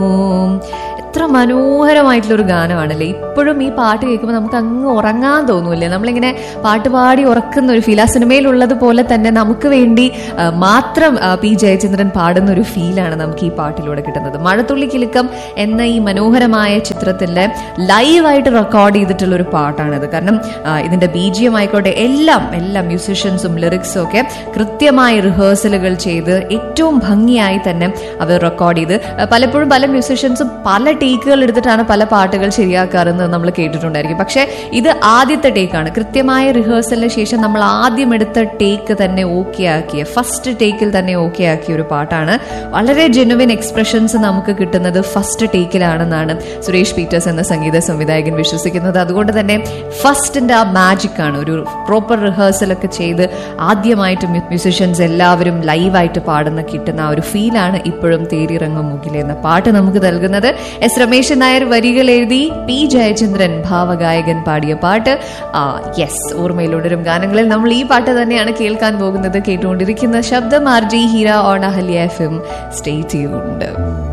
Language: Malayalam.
ഉം, എത്ര മനോഹരമായിട്ടുള്ള ഒരു ഗാനമാണല്ലേ ഇപ്പോഴും ഈ പാട്ട് കേൾക്കുമ്പോൾ നമുക്ക് അങ്ങ് ഉറങ്ങാൻ തോന്നൂല്ലേ നമ്മളിങ്ങനെ പാട്ട് പാടി ഉറക്കുന്ന ഒരു ഫീൽ ആ സിനിമയിലുള്ളത് പോലെ തന്നെ നമുക്ക് വേണ്ടി ആ, മാത്രം ആ, പി ജയചന്ദ്രൻ പാടുന്ന ഒരു ഫീലാണ് നമുക്ക് ഈ പാട്ടിലൂടെ കിട്ടുന്നത് മഴത്തുള്ളി കിലുക്കം എന്ന ഈ മനോഹരമായ ചിത്രത്തിലെ ലൈവായിട്ട് റെക്കോർഡ് ചെയ്തിട്ടുള്ള ഒരു പാട്ടാണിത് കാരണം ആ, ഇതിന്റെ ബീജിയം ആയിക്കോട്ടെ എല്ലാം എല്ലാ മ്യൂസിഷ്യൻസും ലിറിക്സും ഒക്കെ കൃത്യമായി റിഹേഴ്സലുകൾ ചെയ്ത് ഏറ്റവും ഭംഗിയായി തന്നെ അവർ റെക്കോർഡ് ചെയ്ത് ആ, പലപ്പോഴും പല മ്യൂസിഷ്യൻസും പല ടേക്കുകൾ എടുത്തിട്ടാണ് പല പാട്ടുകൾ ശരിയാക്കാറെന്ന് നമ്മൾ കേട്ടിട്ടുണ്ടായിരിക്കും പക്ഷേ ഇത് ആദ്യത്തെ ടേക്കാണ് കൃത്യമായ റിഹേഴ്സലിന് ശേഷം നമ്മൾ ആദ്യം എടുത്ത ടേക്ക് തന്നെ ഓക്കെ ആക്കിയ ഫസ്റ്റ് ടേക്കിൽ തന്നെ ഓക്കെ ആക്കിയ ഒരു പാട്ടാണ് വളരെ ജെനുവിൻ എക്സ്പ്രഷൻസ് നമുക്ക് കിട്ടുന്നത് ഫസ്റ്റ് ടേക്കിലാണെന്നാണ് സുരേഷ് പീറ്റേഴ്സ് എന്ന സംഗീത സംവിധായകൻ വിശ്വസിക്കുന്നത് അതുകൊണ്ട് തന്നെ ഫസ്റ്റിന്റെ ആ മാജിക് ആണ് ഒരു പ്രോപ്പർ റിഹേഴ്സൽ ഒക്കെ ചെയ്ത് ആദ്യമായിട്ട് മ്യൂസിഷ്യൻസ് എല്ലാവരും ലൈവായിട്ട് പാടുന്ന കിട്ടുന്ന ആ ഒരു ഫീലാണ് ഇപ്പോഴും തേരിറങ്ങും മുകിലെ എന്ന പാട്ട് നമുക്ക് നൽകുന്നത് എസ് രമേശൻ നായർ വരികൾ എഴുതി പി ജയചന്ദ്രൻ ഭാവഗായകൻ പാടിയ പാട്ട് യെസ് ഓർമ്മയിലുടരും ഗാനങ്ങളിൽ നമ്മൾ ഈ പാട്ട് തന്നെയാണ് കേൾക്കാൻ പോകുന്നത് കേട്ടുകൊണ്ടിരിക്കുന്ന ശബ്ദം R J Heera on Ahalya F M stay tuned